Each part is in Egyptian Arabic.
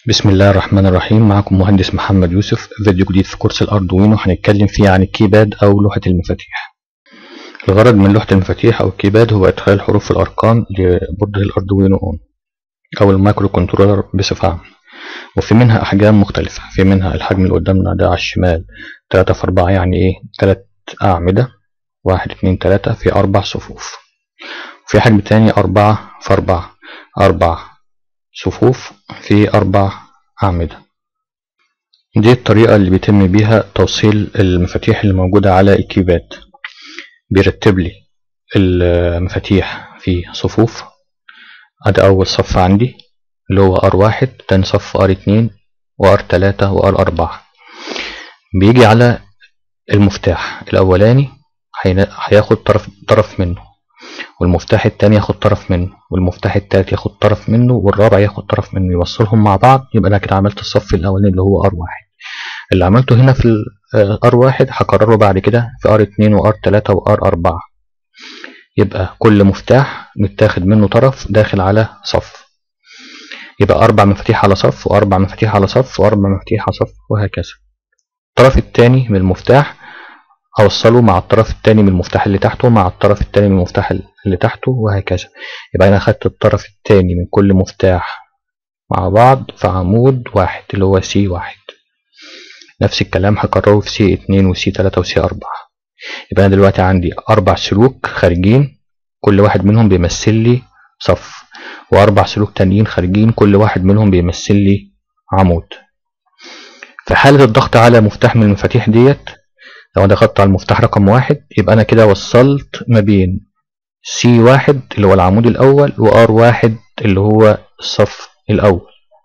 بسم الله الرحمن الرحيم معكم مهندس محمد يوسف فيديو جديد في كورس الأردوينو هنتكلم فيه عن الكيباد أو لوحة المفاتيح الغرض من لوحة المفاتيح أو الكيباد هو إدخال حروف الأرقام لبوردة الأردوينو أون أو المايكرو كنترولر بصفة عامة وفي منها أحجام مختلفة في منها الحجم اللي قدامنا ده على الشمال تلاتة في أربعة يعني إيه تلات أعمدة واحد اتنين تلاتة في أربع صفوف في حجم تاني أربعة في أربعة أربع صفوف في أربع أعمدة دي الطريقة اللي بيتم بيها توصيل المفاتيح اللي موجودة على الكيباد بيرتب لي المفاتيح في صفوف ادي أول صف عندي اللي هو ار واحد تاني صف ار اتنين وار تلاتة وار أربعة بيجي على المفتاح الأولاني هياخد طرف طرف منه والمفتاح التاني ياخد طرف منه والمفتاح التالت ياخد طرف منه والرابع ياخد طرف منه يوصلهم مع بعض يبقى انا كده عملت الصف الاولاني اللي هو ار واحد اللي عملته هنا في ار واحد هكرره بعد كده في ار اتنين وار تلاتة وار اربعة يبقى كل مفتاح متاخد منه طرف داخل على صف يبقى اربع مفاتيح على صف واربع مفاتيح على صف واربع مفاتيح على صف وهكذا الطرف التاني من المفتاح اوصله مع الطرف التاني من المفتاح اللي تحته مع الطرف التاني من المفتاح اللي تحته وهكذا يبقى انا اخدت الطرف التاني من كل مفتاح مع بعض في عمود واحد اللي هو سي واحد نفس الكلام هكرره في سي اتنين وسي تلاتة وسي اربعة يبقى انا دلوقتي عندي اربع سلوك خارجين كل واحد منهم بيمثل لي صف واربع سلوك تانيين خارجين كل واحد منهم بيمثل لي عمود في حالة الضغط على مفتاح من المفاتيح ديت لو انا ضغطت على المفتاح رقم واحد يبقى انا كده وصلت ما بين سي واحد اللي هو العمود الاول وار واحد اللي هو الصف الاول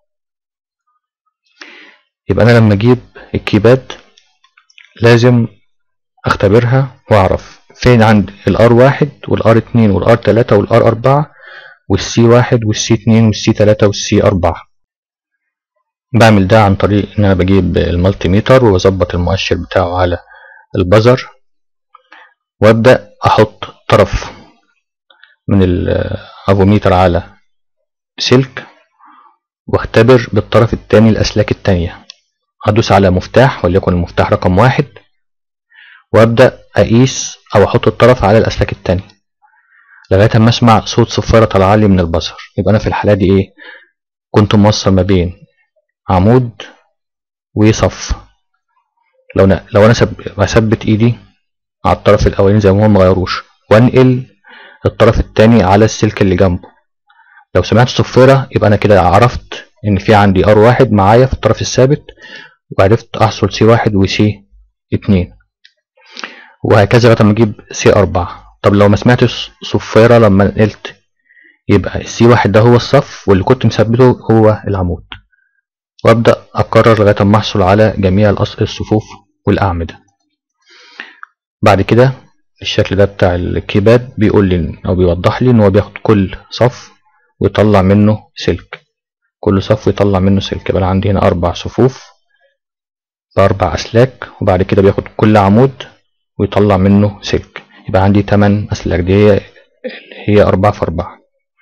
يبقى انا لما اجيب الكيباد لازم اختبرها واعرف فين عندي الار واحد والار اتنين والار تلاتة والار اربعة والسي واحد والسي اتنين والسي تلاتة والسي اربعة بعمل ده عن طريق ان انا بجيب المالتي ميتر واظبط المؤشر بتاعه على البزر وابدأ احط طرف من الافوميتر على سلك واختبر بالطرف التاني الاسلاك التانية هدوس على مفتاح وليكن المفتاح رقم واحد وابدأ اقيس او احط الطرف على الاسلاك التانية لغاية اما اسمع صوت صفارة طالعة لي من البزر يبقى انا في الحالة دي ايه كنت موصل ما بين عمود وصف لو انا لو انا بثبت ايدي على الطرف الاولاني زي ما هو مغيروش وانقل الطرف التاني على السلك اللي جنبه لو سمعت صفيرة يبقى انا كده عرفت ان في عندي ار واحد معايا في الطرف الثابت وعرفت احصل سي واحد وسي اتنين وهكذا لغايه ما اجيب سي اربعة طب لو ما سمعتش صفيرة لما نقلت يبقى السي واحد ده هو الصف واللي كنت مثبته هو العمود وابدأ اكرر لغايه ما احصل على جميع الصفوف والاعمده بعد كده الشكل ده بتاع الكيباد بيقول لي او بيوضح لي ان هو بياخد كل صف ويطلع منه سلك كل صف يطلع منه سلك يبقى عندي هنا اربع صفوف باربع اسلاك وبعد كده بياخد كل عمود ويطلع منه سلك يبقى عندي تمن اسلاك دي هي هي اربعة في اربعة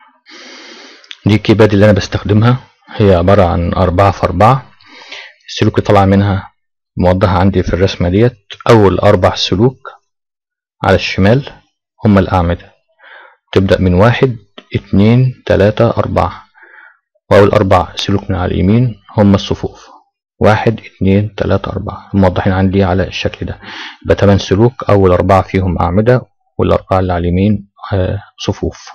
دي الكيباد اللي انا بستخدمها هي عبارة عن أربعة في أربعة السلوك اللي طالع منها موضحة عندي في الرسمة ديت أول أربع سلوك على الشمال هما الأعمدة تبدأ من واحد اتنين تلاتة أربعة وأول أربع سلوك من على اليمين هما الصفوف واحد اتنين تلاتة أربعة موضحين عندي على الشكل ده يبقى تمن سلوك أول أربعة فيهم أعمدة والأربعة اللي على اليمين صفوف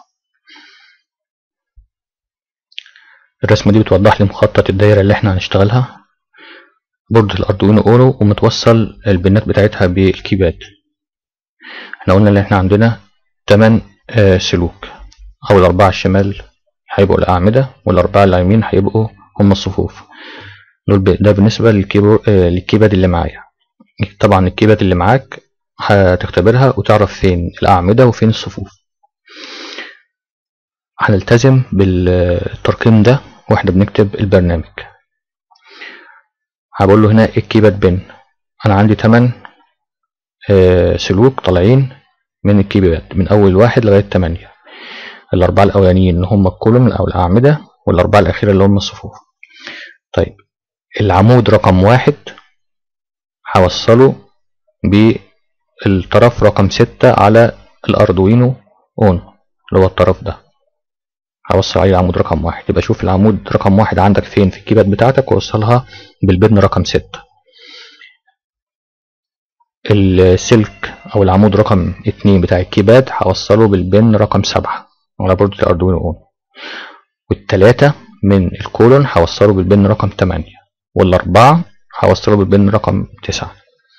الرسمة دي بتوضح لي مخطط الدايرة اللي احنا هنشتغلها بوردة الأردوينو أورو ومتوصل البنات بتاعتها بالكيباد احنا قلنا ان احنا عندنا 8 آه سلوك أول أربعة على الشمال هيبقوا الأعمدة والأربعة اللي على اليمين هيبقوا هم الصفوف دول ده بالنسبة للكيبو آه للكيباد اللي معايا طبعا الكيباد اللي معاك هتختبرها وتعرف فين الأعمدة وفين الصفوف هنلتزم بالترقيم ده واحنا بنكتب البرنامج هقول له هنا الكيباد بن انا عندي 8 آه سلوك طالعين من الكيباد من اول واحد لغايه 8 الاربعه الاولانيين اللي هم الكولوم او الاعمده والاربعه الاخيره اللي هم الصفوف طيب العمود رقم واحد هوصله بالطرف رقم ستة على الأردوينو أونو اللي هو الطرف ده هوصل عليه العمود رقم واحد يبقى شوف العمود رقم واحد عندك فين في الكيباد بتاعتك ووصلها بالبن رقم ستة السلك أو العمود رقم اتنين بتاع الكيباد هوصله بالبن رقم سبعة على بوردة الأردوينو أونو والتلاتة من الكولون هوصله بالبن رقم تمانية والأربعة هوصله بالبن رقم تسعة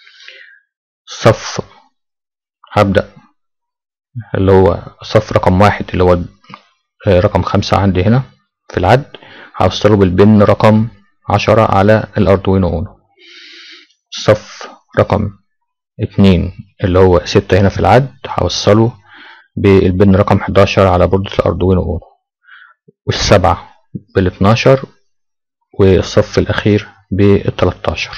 صف هبدأ اللي هو صف رقم واحد اللي هو رقم خمسة عندي هنا في العد هوصله بالبن رقم عشرة على الأردوينو أونو الصف رقم اتنين اللي هو ستة هنا في العد هوصله بالبن رقم حداشر على بوردة الأردوينو أونو والسبعة بالاتناشر والصف الأخير بالتلاتاشر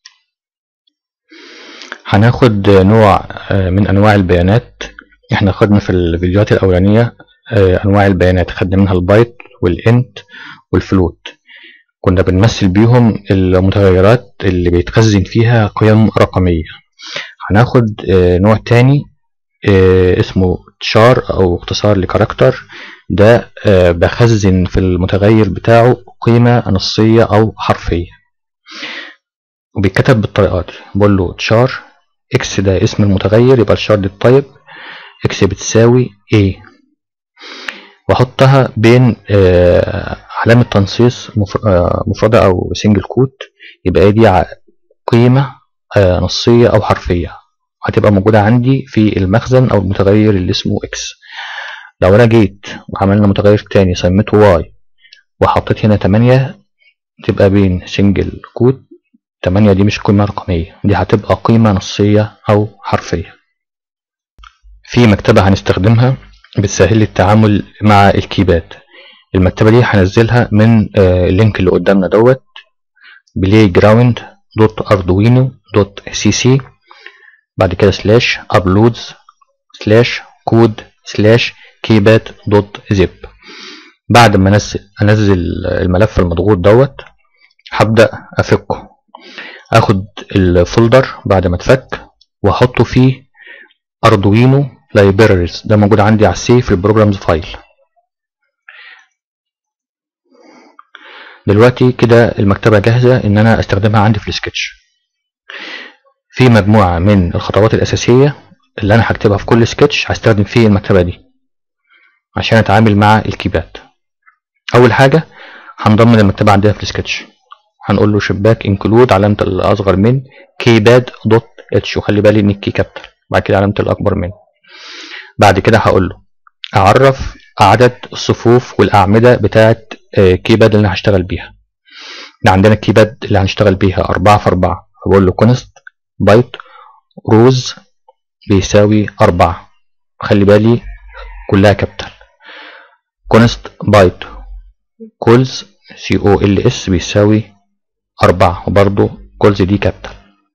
هناخد نوع من أنواع البيانات احنا خدنا في الفيديوهات الأولانية أنواع البيانات خدنا منها البايت والإنت والفلوت كنا بنمثل بيهم المتغيرات اللي بيتخزن فيها قيم رقمية هناخد نوع تاني اسمه تشار أو اختصار لكاركتر ده بخزن في المتغير بتاعه قيمة نصية أو حرفية وبيتكتب بالطريقة دي بقول له تشار اكس ده اسم المتغير يبقى الشار دي الطيب اكس بتساوي a واحطها بين علامة تنصيص مفردة أو سنجل كوت يبقى دي قيمة نصية أو حرفية هتبقى موجودة عندي في المخزن أو المتغير اللي اسمه اكس لو أنا جيت وعملنا متغير تاني سميته واي وحطيت هنا تمانية تبقى بين سنجل كوت تمانية دي مش قيمة رقمية دي هتبقى قيمة نصية أو حرفية في مكتبة هنستخدمها بتسهل التعامل مع الكيباد المكتبة دي هنزلها من اللينك اللي قدامنا دوت playground.arduino.cc بعد كده سلاش uploads سلاش كود سلاش كيباد دوت زب بعد ما انزل انزل الملف المضغوط دوت هبدأ افكه اخد الفولدر بعد ما اتفك واحطه فيه اردوينو لايبراريز ده موجود عندي على السي في البروجرامز فايل دلوقتي كده المكتبة جاهزة ان انا استخدمها عندي في السكتش في مجموعة من الخطوات الاساسية اللي انا هكتبها في كل سكتش هستخدم فيه المكتبة دي عشان اتعامل مع الكيبات اول حاجة هنضم المكتبة عندنا في السكتش هنقول له شباك انكلود علامة الاصغر من كيباد دوت اتش وخلي بالي ان الكي كابيتال بعد كده علامة الاكبر من بعد كده هقول له اعرف عدد الصفوف والاعمدة بتاعة كيباد اللي انا هشتغل بيها ده عندنا الكيباد اللي هنشتغل بيها أربعة في أربعة بقول له كونست بايت روز بيساوي أربعة خلي بالي كلها كابيتال كونست بايت كولز سي او ال اس بيساوي أربعة وبرضو كولز دي كابيتال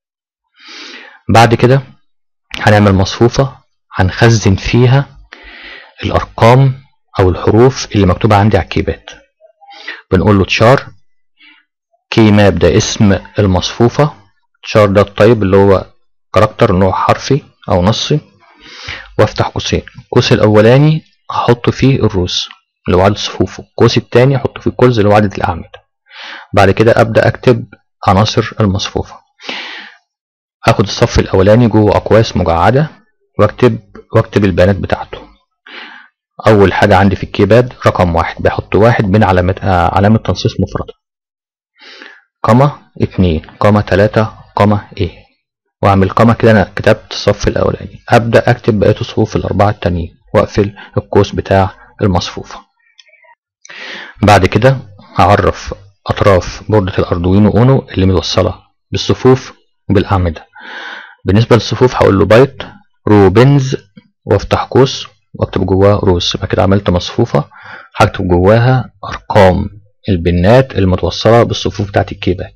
بعد كده هنعمل مصفوفة هنخزن فيها الأرقام أو الحروف اللي مكتوبة عندي على الكيباد بنقول له تشار كي ماب ده اسم المصفوفة تشار ده الطيب اللي هو كاركتر نوع حرفي أو نصي وافتح قوسين القوس الأولاني هحط فيه الروس اللي هو عدد صفوفه القوس التاني احط فيه الكولز اللي هو عدد الأعمدة بعد كده أبدأ أكتب عناصر المصفوفة هاخد الصف الأولاني جوه أقواس مجعدة واكتب واكتب البيانات بتاعته أول حاجة عندي في الكيباد رقم واحد بحط واحد بين علامة آه علامة تنصيص مفردة قمة اتنين قمة تلاتة قمة ايه واعمل قمة كده انا كتبت الصف الاولاني ابدأ اكتب بقية الصفوف الاربعة التانيين واقفل القوس بتاع المصفوفة بعد كده هعرف اطراف بوردة الاردوينو اونو اللي متوصلة بالصفوف وبالاعمدة بالنسبة للصفوف هقول له بايت رو بنز وافتح قوس واكتب جواه روز يبقى كده عملت مصفوفة هكتب جواها ارقام البنات المتوصلة بالصفوف بتاعت الكيبات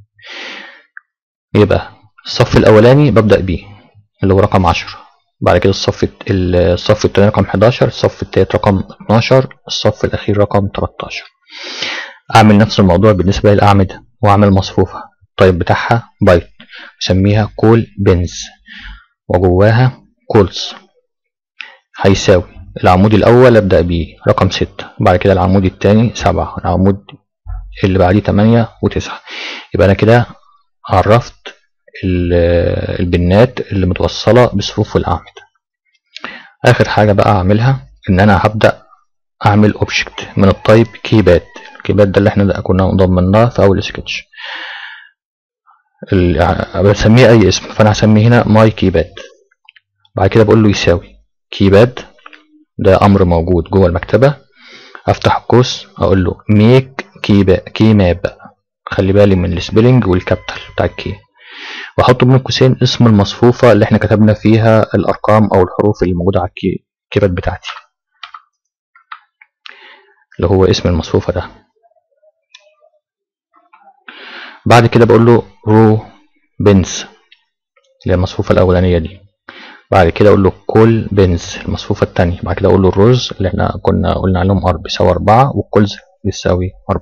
يبقى الصف الأولاني ببدأ بيه اللي هو رقم عشرة بعد كده الصف الصف التاني رقم 11 الصف التالت رقم 12 الصف الأخير رقم 13 اعمل نفس الموضوع بالنسبه للاعمده واعمل مصفوفه الطيب بتاعها بايت اسميها كول بنز وجواها كولز هيساوي العمود الاول ابدا بيه رقم ستة بعد كده العمود الثاني سبعة العمود اللي بعديه تمانية وتسعة يبقى انا كده عرفت البنات اللي متوصله بصفوف الاعمده اخر حاجه بقى اعملها ان انا هبدا اعمل اوبجكت من التايب كيباد الكيباد ده اللي احنا كنا ضمناه في اول سكتش بسميه اي اسم فانا هسميه هنا ماي كيباد بعد كده بقول له يساوي كيباد ده امر موجود جوه المكتبه افتح القوس اقول له ميك كيبا كيماب خلي بالي من السبيلنج والكابيتال بتاع الكي واحط بين قوسين اسم المصفوفه اللي احنا كتبنا فيها الارقام او الحروف اللي موجوده على الكيباد بتاعتي اللي هو اسم المصفوفه ده بعد كده بقول له رو بنز اللي هي المصفوفه الاولانيه دي بعد كده اقول له كول بنز المصفوفه الثانيه بعد كده اقول له الرز اللي احنا كنا قلنا عليهم ار بيساوي 4 والكولز بيساوي 4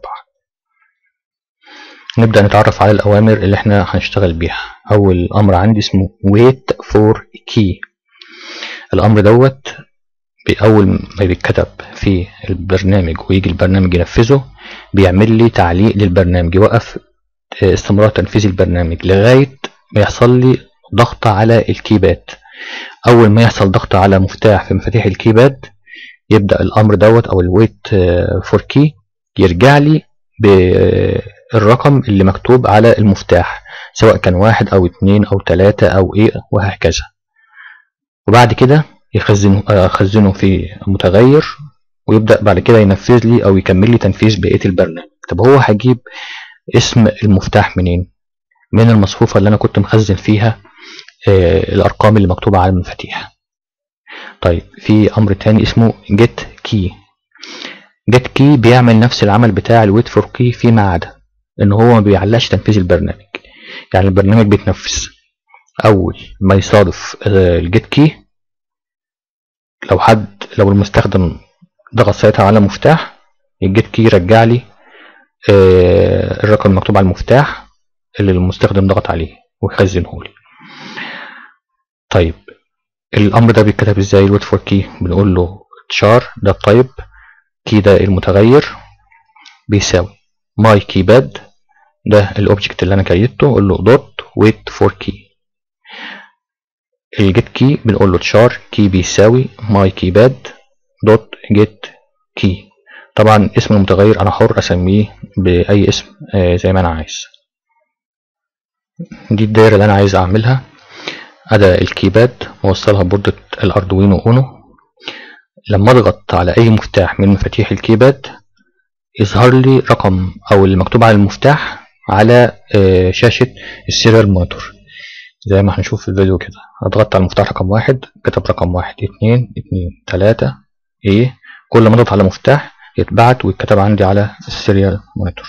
نبدا نتعرف على الاوامر اللي احنا هنشتغل بيها اول امر عندي اسمه wait for key الامر دوت اول ما بيتكتب في البرنامج ويجي البرنامج ينفذه بيعمل لي تعليق للبرنامج يوقف استمرار تنفيذ البرنامج لغايه ما يحصل لي ضغط على الكيباد اول ما يحصل ضغط على مفتاح في مفاتيح الكيباد يبدا الامر دوت او الويت فور كي يرجع لي بالرقم اللي مكتوب على المفتاح سواء كان واحد او اتنين او تلاتة او ايه وهكذا وبعد كده يخزن اخزنه في متغير ويبدا بعد كده ينفذ لي او يكمل لي تنفيذ بقيه البرنامج طب هو هجيب اسم المفتاح منين من المصفوفه اللي انا كنت مخزن فيها الارقام اللي مكتوبه على المفاتيح طيب في امر تاني اسمه get key get key بيعمل نفس العمل بتاع الويت فور كي فيما عدا ان هو ما بيعلقش تنفيذ البرنامج يعني البرنامج بيتنفذ اول ما يصادف الجيت كي لو حد لو المستخدم ضغط ساعتها على مفتاح الجيت كي يرجع لي الرقم المكتوب على المفتاح اللي المستخدم ضغط عليه ويخزنه لي طيب الامر ده بيتكتب ازاي الويت فور كي بنقول له char ده التايب كي ده المتغير بيساوي ماي كيباد ده الاوبجكت اللي انا كريته اقول له دوت ويت فور كي الجيت كي بنقول له char كي بيساوي ماي كيباد دوت جيت كي طبعا اسم المتغير انا حر اسميه باي اسم آه زي ما انا عايز دي الدايره اللي انا عايز اعملها اداة الكيباد موصلها بوردة الاردوينو اونو لما اضغط على اي مفتاح من مفاتيح الكيباد يظهر لي رقم او اللي مكتوب على المفتاح على شاشة السيريال مونيتور زي ما هنشوف في الفيديو كده اضغط على المفتاح رقم واحد كتب رقم واحد اتنين اتنين تلاتة ايه كل ما اضغط على مفتاح يتبعت ويتكتب عندي على السيريال مونيتور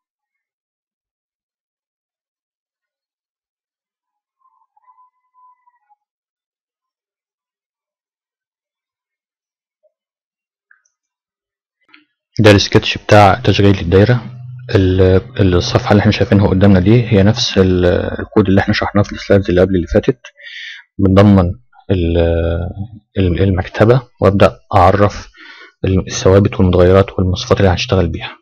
ده السكتش بتاع تشغيل الدايرة الصفحة اللي احنا شايفينها قدامنا دي هي نفس الكود اللي احنا شرحناه في السلايدز اللي قبل اللي فاتت بنضمن المكتبة وابدأ اعرف الثوابت والمتغيرات والمواصفات اللي هنشتغل بيها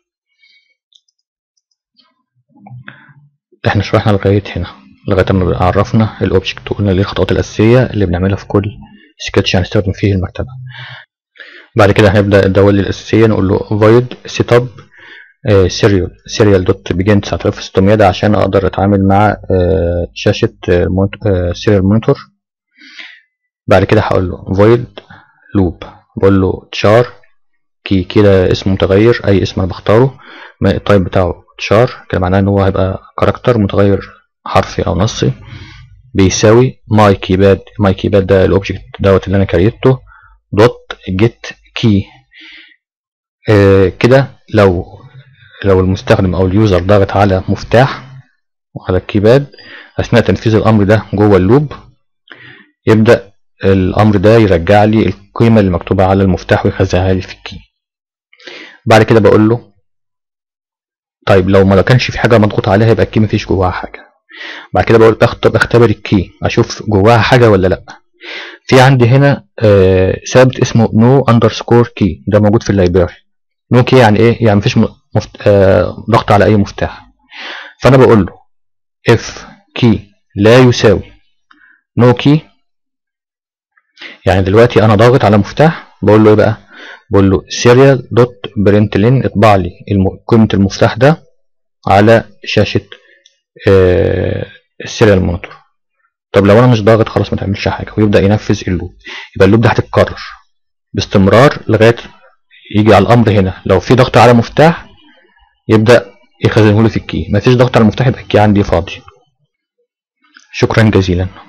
احنا شرحنا لغاية هنا لغاية ما عرفنا الاوبجكت وقلنا ليه الخطوات الأساسية اللي بنعملها في كل سكتش هنستخدم فيه المكتبة بعد كده هنبدأ الدوال الأساسية نقول له void setup serial serial dot begin 9600 ده عشان أقدر أتعامل مع شاشة serial monitor بعد كده هقول له void loop بقول له char كي كده اسم متغير أي اسم أنا بختاره التايب بتاعه char كده معناه إن هو هيبقى كاركتر متغير حرفي أو نصي بيساوي my keypad my keypad ده الأوبجكت دوت اللي أنا كريته دوت جيت كي آه كده لو لو المستخدم او اليوزر ضغط على مفتاح على الكيباد اثناء تنفيذ الامر ده جوه اللوب يبدا الامر ده يرجع لي القيمه اللي مكتوبه على المفتاح ويخزنها لي في الكي بعد كده بقول له طيب لو ما كانش في حاجه مضغوط عليها يبقى الكي مفيش جواها حاجه بعد كده بقول بخت- بختبر الكي اشوف جواها حاجه ولا لا في عندي هنا آه، ثابت اسمه نو اندرسكور كي ده موجود في اللايبراري نو كي يعني ايه يعني مفيش م- مفت... آه، ضغط على اي مفتاح فانا بقول له اف كي لا يساوي نو كي يعني دلوقتي انا ضاغط على مفتاح بقول له ايه بقى بقول له سيريال دوت برنت لين اطبع لي الم- قيمه المفتاح ده على شاشه آه، السيريال مونيتور طب لو انا مش ضاغط خلاص ما تعملش حاجه ويبدا ينفذ اللوب يبقى اللوب ده هتتكرر باستمرار لغايه يجي على الامر هنا لو في ضغط على مفتاح يبدا يخزنه لي في الكي مفيش ضغط على المفتاح يبقى الكي عندي فاضي شكرا جزيلا